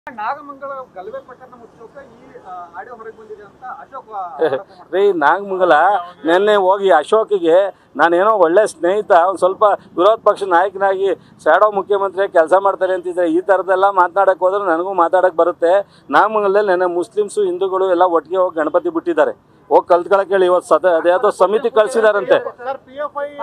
ನಾಗಮಂಗಲ ಗಲಭೆ ಪ್ರಕರಣ ಮುಚ್ಚೋಕ ಈ ಆಡಿಯೋ ಹೊರಗೆ ಬಂದಿದೆ ಅಂತ ಅಶೋಕ್ ಆರೋಪ ಮಾಡ್ತಾರೆ. ರೀ ನಾಗಮಂಗಲ ನಿನ್ನೆ ಹೋಗಿ ಅಶೋಕಿಗೆ ನಾನೇನೋ ಒಳ್ಳೆ ಸ್ನೇಹಿತ ಒಂದು ಸ್ವಲ್ಪ ವಿರೋಧ ಪಕ್ಷ ನಾಯಕನಾಗಿ ಸ್ಯಾಡೋ ಮುಖ್ಯಮಂತ್ರಿ ಕೆಲಸ ಮಾಡ್ತಾರೆ ಅಂತಿದ್ರೆ ಈ ಥರದ್ದೆಲ್ಲ ಮಾತನಾಡಕ್ಕೆ ಹೋದ್ರೆ ನನಗೂ ಮಾತಾಡಕ್ಕೆ ಬರುತ್ತೆ ನಾಗಮಂಗಲದಲ್ಲಿ ನೆನ್ನೆ ಮುಸ್ಲಿಮ್ಸು ಹಿಂದೂಗಳು ಎಲ್ಲ ಒಟ್ಟಿಗೆ ಹೋಗಿ ಗಣಪತಿ ಬಿಟ್ಟಿದ್ದಾರೆ ಹೋಗಿ ಕಲ್ತ್ಕೊಳಕ್ಕೆ ಹೇಳಿ ಇವತ್ತು ಸದ ಅದ್ಯಾವುದೋ ಸಮಿತಿ ಕಳಿಸಿದಾರಂತೆ ಸರ್ ಪಿ ಎಫ್ ಐ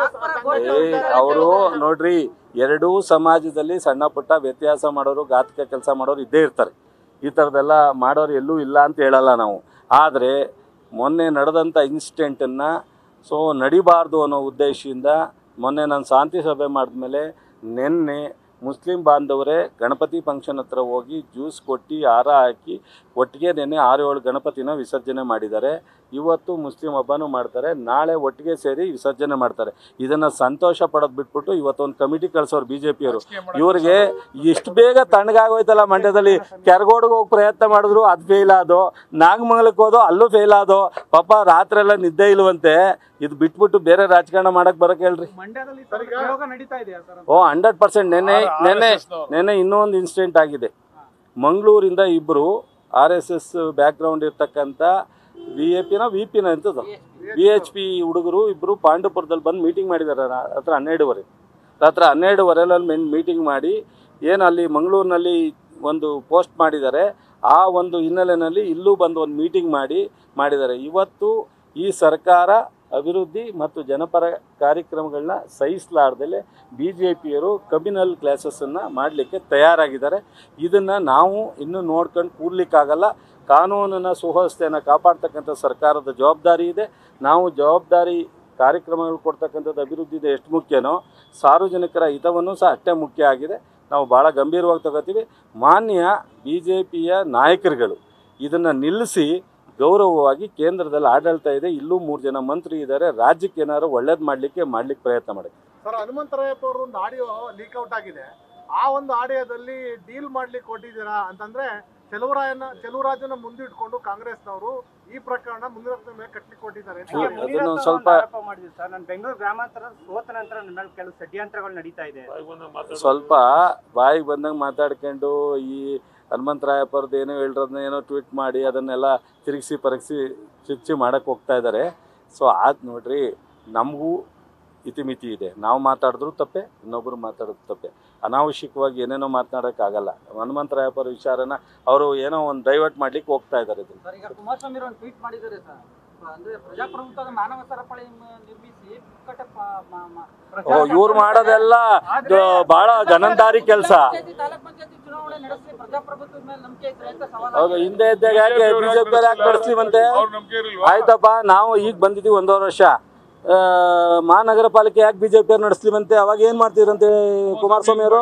ಏ ಅವರು ನೋಡ್ರಿ ಎರಡೂ ಸಮಾಜದಲ್ಲಿ ಸಣ್ಣ ಪುಟ್ಟ ವ್ಯತ್ಯಾಸ ಮಾಡೋರು ಘಾತಕ ಕೆಲಸ ಮಾಡೋರು ಇದ್ದೇ ಇರ್ತಾರೆ ಈ ಥರದ್ದೆಲ್ಲ ಮಾಡೋರು ಎಲ್ಲೂ ಇಲ್ಲ ಅಂತ ಹೇಳಲ್ಲ ನಾವು ಆದರೆ ಮೊನ್ನೆ ನಡೆದಂಥ ಇನ್ಸಿಡೆಂಟನ್ನು ಸೊ ನಡಿಬಾರ್ದು ಅನ್ನೋ ಉದ್ದೇಶದಿಂದ ಮೊನ್ನೆ ನಾನು ಶಾಂತಿ ಸಭೆ ಮಾಡಿದ್ಮೇಲೆ ನಿನ್ನೆ ಮುಸ್ಲಿಂ ಬಾಂಧವರೇ ಗಣಪತಿ ಫಂಕ್ಷನ್ ಹತ್ರ ಹೋಗಿ ಜ್ಯೂಸ್ ಕೊಟ್ಟು ಹಾರ ಹಾಕಿ ಒಟ್ಟಿಗೆ ನೆನ್ನೆ ಆರು ಏಳು ಗಣಪತಿನ ವಿಸರ್ಜನೆ ಮಾಡಿದ್ದಾರೆ ಇವತ್ತು ಮುಸ್ಲಿಂ ಹಬ್ಬನೂ ಮಾಡ್ತಾರೆ ನಾಳೆ ಒಟ್ಟಿಗೆ ಸೇರಿ ವಿಸರ್ಜನೆ ಮಾಡ್ತಾರೆ ಇದನ್ನು ಸಂತೋಷ ಪಡೋದು ಬಿಟ್ಬಿಟ್ಟು ಇವತ್ತೊಂದು ಕಮಿಟಿ ಕಳ್ಸೋರು ಬಿ ಜೆ ಪಿಯವರು ಇವ್ರಿಗೆ ಇಷ್ಟು ಬೇಗ ತಣ್ಣಗಾಗೋಯ್ತಲ್ಲ ಮಂಡ್ಯದಲ್ಲಿ ಕೆರಗೋಡಿಗೆ ಹೋಗಿ ಪ್ರಯತ್ನ ಮಾಡಿದ್ರು ಅದು ಫೇಲ್ ಆದೋ ನಾಗಮಂಗಲಕ್ಕೆ ಹೋದೋ ಅಲ್ಲೂ ಫೇಲ್ ಆದೋ ಪಾಪ ರಾತ್ರಿ ಎಲ್ಲ ನಿದ್ದೆ ಇಲ್ವಂತೆ ಇದು ಬಿಟ್ಬಿಟ್ಟು ಬೇರೆ ರಾಜಕಾರಣ ಮಾಡಕ್ ಬರಕ್ ಹೇಳ್ರಿ ಮಂಡ್ಯದಲ್ಲಿ ಈ ಥರದ ಪ್ರಯೋಗ ನಡೀತಾ ಇದೆಯಾ ಸರ್ ಓ ಹಂಡ್ರೆಡ್ ಪರ್ಸೆಂಟ್ ನೆನ್ನೆ ನೆನ್ನೆ ನೆನ್ನೆ ಇನ್ನೊಂದು ಇನ್ಸಿಡೆಂಟ್ ಆಗಿದೆ ಮಂಗಳೂರಿಂದ ಇಬ್ಬರು ಆರ್ ಎಸ್ ಎಸ್ ಬ್ಯಾಕ್ಗ್ರೌಂಡ್ ಇರ್ತಕ್ಕಂಥ ವಿ ಎ ಪಿನ ವಿ ಪಿನ ಎಂಥದ್ದು ವಿ ಎಚ್ ಪಿ ಹುಡುಗರು ಇಬ್ಬರು ಪಾಂಡುಪುರದಲ್ಲಿ ಬಂದು ಮೀಟಿಂಗ್ ಮಾಡಿದ್ದಾರೆ ರಾತ್ರಿ ಹನ್ನೆರಡುವರೆ ರಾತ್ರಿ ಹನ್ನೆರಡುವರೆಯಲ್ಲಿ ಮೀಟಿಂಗ್ ಮಾಡಿ ಏನು ಅಲ್ಲಿ ಮಂಗಳೂರಿನಲ್ಲಿ ಒಂದು ಪೋಸ್ಟ್ ಮಾಡಿದ್ದಾರೆ ಆ ಒಂದು ಹಿನ್ನೆಲೆಯಲ್ಲಿ ಇಲ್ಲೂ ಬಂದು ಒಂದು ಮೀಟಿಂಗ್ ಮಾಡಿ ಮಾಡಿದ್ದಾರೆ ಇವತ್ತು ಈ ಸರ್ಕಾರ ಅಭಿವೃದ್ಧಿ ಮತ್ತು ಜನಪರ ಕಾರ್ಯಕ್ರಮಗಳನ್ನ ಸಹಿಸಲಾರ್ದಲೆ ಬಿ ಜೆ ಪಿಯರು ಕಮ್ಯುನಲ್ ಕ್ಲಾಸಸ್ಸನ್ನು ಮಾಡಲಿಕ್ಕೆ ತಯಾರಾಗಿದ್ದಾರೆ ಇದನ್ನು ನಾವು ಇನ್ನೂ ನೋಡ್ಕೊಂಡು ಕೂರ್ಲಿಕ್ಕಾಗಲ್ಲ ಕಾನೂನಿನ ಸುವ್ಯವಸ್ಥೆಯನ್ನು ಕಾಪಾಡ್ತಕ್ಕಂಥ ಸರ್ಕಾರದ ಜವಾಬ್ದಾರಿ ಇದೆ ನಾವು ಜವಾಬ್ದಾರಿ ಕಾರ್ಯಕ್ರಮಗಳು ಕೊಡ್ತಕ್ಕಂಥದ್ದು ಅಭಿವೃದ್ಧಿದೆ ಎಷ್ಟು ಮುಖ್ಯನೋ ಸಾರ್ವಜನಿಕರ ಹಿತವನ್ನು ಸಹ ಅಷ್ಟೇ ಮುಖ್ಯ ಆಗಿದೆ ನಾವು ಭಾಳ ಗಂಭೀರವಾಗಿ ತಗೋತೀವಿ ಮಾನ್ಯ ಬಿ ಜೆ ಪಿಯ ನಾಯಕರುಗಳು ಇದನ್ನು ನಿಲ್ಲಿಸಿ ಗೌರವವಾಗಿ ಕೇಂದ್ರದಲ್ಲಿ ಆಡಳಿತ ಇದೆ ಇಲ್ಲೂ ಮೂರು ಜನ ಮಂತ್ರಿ ಇದ್ದಾರೆ ರಾಜ್ಯಕ್ಕೆ ಏನಾದ್ರು ಒಳ್ಳೇದು ಮಾಡಲಿಕ್ಕೆ ಮಾಡ್ಲಿಕ್ಕೆ ಪ್ರಯತ್ನ ಮಾಡಿ ಸರ್ ಹನುಮಂತರಾಯಪ್ಪ ಅವ್ರ ಒಂದು ಆಡಿಯೋ ಲೀಕ್ ಔಟ್ ಆಗಿದೆ ಆ ಒಂದು ಆಡಿಯೋದಲ್ಲಿ ಡೀಲ್ ಮಾಡ್ಲಿಕ್ಕೆ ಕೊಟ್ಟಿದ್ದೀರಾ ಅಂತಂದ್ರೆ ಚೆಲುವರಾಯನ ಚೆಲುವರಾಜನ ಮುಂದಿಟ್ಕೊಂಡು ಕಾಂಗ್ರೆಸ್ನವರು ಈ ಪ್ರಕರಣ ಮುನಿರತ್ನ ಮೇಲೆ ಕಟ್ಲಿಕ್ಕೆ ಕೊಟ್ಟಿದ್ದಾರೆ ಅಂತ ಇಲ್ಲ, ಹೇಳಿ. ಅದನ್ನು ಮುನಿರತ್ನ ಸ್ವಲ್ಪ- ಒಂದು ಆರೋಪ ಮಾಡಿದ್ರು ಸರ್ ನಾನು ಬೆಂಗಳೂರು ಗ್ರಾಮಾಂತರ ಸೋತ ನಂತರ ನನ್ನ ಮೇಲೆ ಕೆಲವು ಷಡ್ಯಂತ್ರಗಳು ನಡೀತಾ ಇದೆ ಸ್ವಲ್ಪ ಬಾಯಿಗೆ ಬಂದಂಗೆ ಮಾತಾಡ್ಕೊಂಡು ಈ ಹನುಮಂತರಾಯಪ್ಪರದ್ದು ಏನೋ ಹೇಳಿರೋದನ್ನ ಏನೋ ಟ್ವೀಟ್ ಮಾಡಿ ಅದನ್ನೆಲ್ಲ ತಿರುಗಿಸಿ ಪರಗಿಸಿ ಚರ್ಚೆ ಮಾಡಕ್ಕೆ ಹೋಗ್ತಾ ಇದ್ದಾರೆ ಸೊ ಆದ್ ನೋಡ್ರಿ ನಮಗೂ ಇತಿಮಿತಿ ಇದೆ ನಾವು ಮಾತಾಡಿದ್ರು ತಪ್ಪೆ ಇನ್ನೊಬ್ಬರು ಮಾತಾಡೋದು ತಪ್ಪೆ ಅನಾವಶ್ಯಕವಾಗಿ ಏನೇನೋ ಮಾತನಾಡೋಕ್ಕಾಗಲ್ಲ ಹನುಮಂತರಾಯಪ್ಪರ ವಿಚಾರನ ಅವರು ಏನೋ ಒಂದು ಡೈವರ್ಟ್ ಮಾಡ್ಲಿಕ್ಕೆ ಹೋಗ್ತಾ ಇದ್ದಾರೆ ಇದನ್ನ ಸರ್ ಈಗ ಕುಮಾರಸ್ವಾಮಿ ಒಂದು ಟ್ವೀಟ್ ಮಾಡಿದ್ದಾರೆ ಸರ್ ಅಂದ್ರೆ ಪ್ರಜಾಪ್ರಭುತ್ವದ ಮಾನವ ಸರಪಳಿ ಮ- ನಿರ್ಮಿಸಿ ಪುಕ್ಕಟ ಪ- ಮ- ಮ- ಓ ಇವ್ರು ಮಾಡೋದೆಲ್ಲ ಆದ್ರೆ ಬಹಳ ಗನಂದಾರಿ ಕೆಲಸ ಪಂಚಾಯ್ತಿ, ತಾಲೂಕ್ ಪಂಚಾಯ್ತಿ ಚುನಾವಣೆ ನಡೆಸಿ ಪ್ರಜಾಪ್ರಭುತ್ವದ ಮೇಲೆ ನಂಬಿಕೆ ಇದ್ರೆ ಅಂತ ಸವಾಲು ಹೌದು ಹಿಂದೆ ಇದ್ದಾಗ ಯಾಕೆ ಬಿಜೆಪಿ ಯಾಕೆ ನಡೆಸ್ಲಿವಂತೆ ಆಯ್ತಪ್ಪ ನಾವು ಈಗ ಬಂದಿದ್ದೀವಿ ಒಂದೂವರೆ ವರ್ಷ ಆ, ಮಹಾನಗರ ಪಾಲಿಕೆ ಯಾಕೆ ಬಿಜೆಪಿ ಅವ್ರು ನಡೆಸ್ಲಿವಂತೆ ಅವಾಗ ಏನ್ ಮಾಡ್ತಿದ್ರಂತೆ ಕುಮಾರಸ್ವಾಮಿ ಅವರು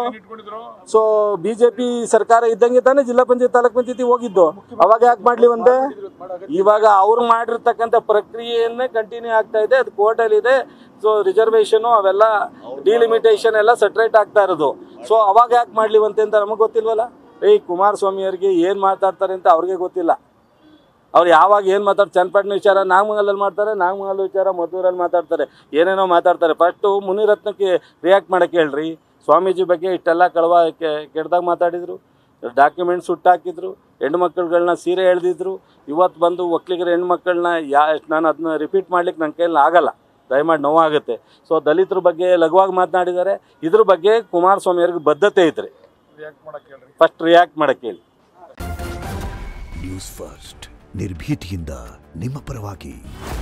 ಸೊ ಬಿಜೆಪಿ ಸರ್ಕಾರ ಇದ್ದಂಗೆ ತಾನೇ ಜಿಲ್ಲಾ ಪಂಚಾಯತ್ ತಾಲೂಕ್ ಪಂಚಾಯತಿ ಹೋಗಿದ್ದು ಅವಾಗ ಯಾಕೆ ಮಾಡ್ಲಿವಂತೆ ಇವಾಗ ಅವ್ರು ಮಾಡಿರ್ತಕ್ಕಂಥ ಪ್ರಕ್ರಿಯೆಯನ್ನೇ ಕಂಟಿನ್ಯೂ ಆಗ್ತಾ ಇದೆ ಅದು ಕೋರ್ಟಲ್ಲಿ ಇದೆ ಸೊ ರಿಸರ್ವೇಶನ್ ಅವೆಲ್ಲ ಡಿಲಿಮಿಟೇಷನ್ ಎಲ್ಲ ಸಟ್ರೇಟ್ ಆಗ್ತಾ ಇರೋದು ಸೊ ಅವಾಗ ಯಾಕೆ ಮಾಡ್ಲಿವಂತೆ ಅಂತ ನಮಗೆ ಗೊತ್ತಿಲ್ವಲ್ಲ ಏಯ್ ಕುಮಾರಸ್ವಾಮಿ ಅವರಿಗೆ ಏನು ಮಾತಾಡ್ತಾರೆ ಅಂತ ಅವ್ರಿಗೆ ಗೊತ್ತಿಲ್ಲ ಅವ್ರು ಯಾವಾಗ ಏನು ಮಾತಾಡ್ತಾರೆ ಚನ್ನಪಟ್ಟಣ ವಿಚಾರ ನಾಗಮಂಗಲಲ್ಲಿ ಮಾಡ್ತಾರೆ ನಾಗಮಂಗಲ ವಿಚಾರ ಮದ್ದೂರಲ್ಲಿ ಮಾತಾಡ್ತಾರೆ ಏನೇನೋ ಮಾತಾಡ್ತಾರೆ ಫಸ್ಟು ಮುನಿರತ್ನಕ್ಕೆ ರಿಯಾಕ್ಟ್ ಮಾಡಕ್ಕೆ ಹೇಳ್ರಿ ಸ್ವಾಮೀಜಿ ಬಗ್ಗೆ ಇಷ್ಟೆಲ್ಲ ಕಳವ ಕೆಡ್ದಾಗ ಮಾತಾಡಿದ್ರು ಡಾಕ್ಯುಮೆಂಟ್ಸ್ ಸುಟ್ಟಾಕಿದ್ರು ಹೆಣ್ಮಕ್ಳುಗಳನ್ನ ಸೀರೆ ಎಳೆದಿದ್ರು ಇವತ್ತು ಬಂದು ಒಕ್ಕಲಿಗರ ಹೆಣ್ಮಕ್ಳನ್ನ ಯಾ ನಾನು ಅದನ್ನ ರಿಪೀಟ್ ಮಾಡ್ಲಿಕ್ಕೆ ನನ್ನ ಕೈಯಲ್ಲಿ ಆಗಲ್ಲ ದಯಮಾಡಿ ನೋವಾಗುತ್ತೆ ಸೊ ದಲಿತರ ಬಗ್ಗೆ ಲಘುವಾಗಿ ಮಾತನಾಡಿದ್ದಾರೆ ಇದ್ರ ಬಗ್ಗೆ ಕುಮಾರಸ್ವಾಮಿ ಅವ್ರಿಗೆ ಬದ್ಧತೆ ಇದ್ರೆ ಫಸ್ಟ್ ರಿಯಾಕ್ಟ್ ಮಾಡಕ್ಕೆ ಹೇಳಿ ನ್ಯೂಸ್ ಫಸ್ಟ್ ನಿರ್ಭೀತಿಯಿಂದ ನಿಮ್ಮ ಪರವಾಗಿ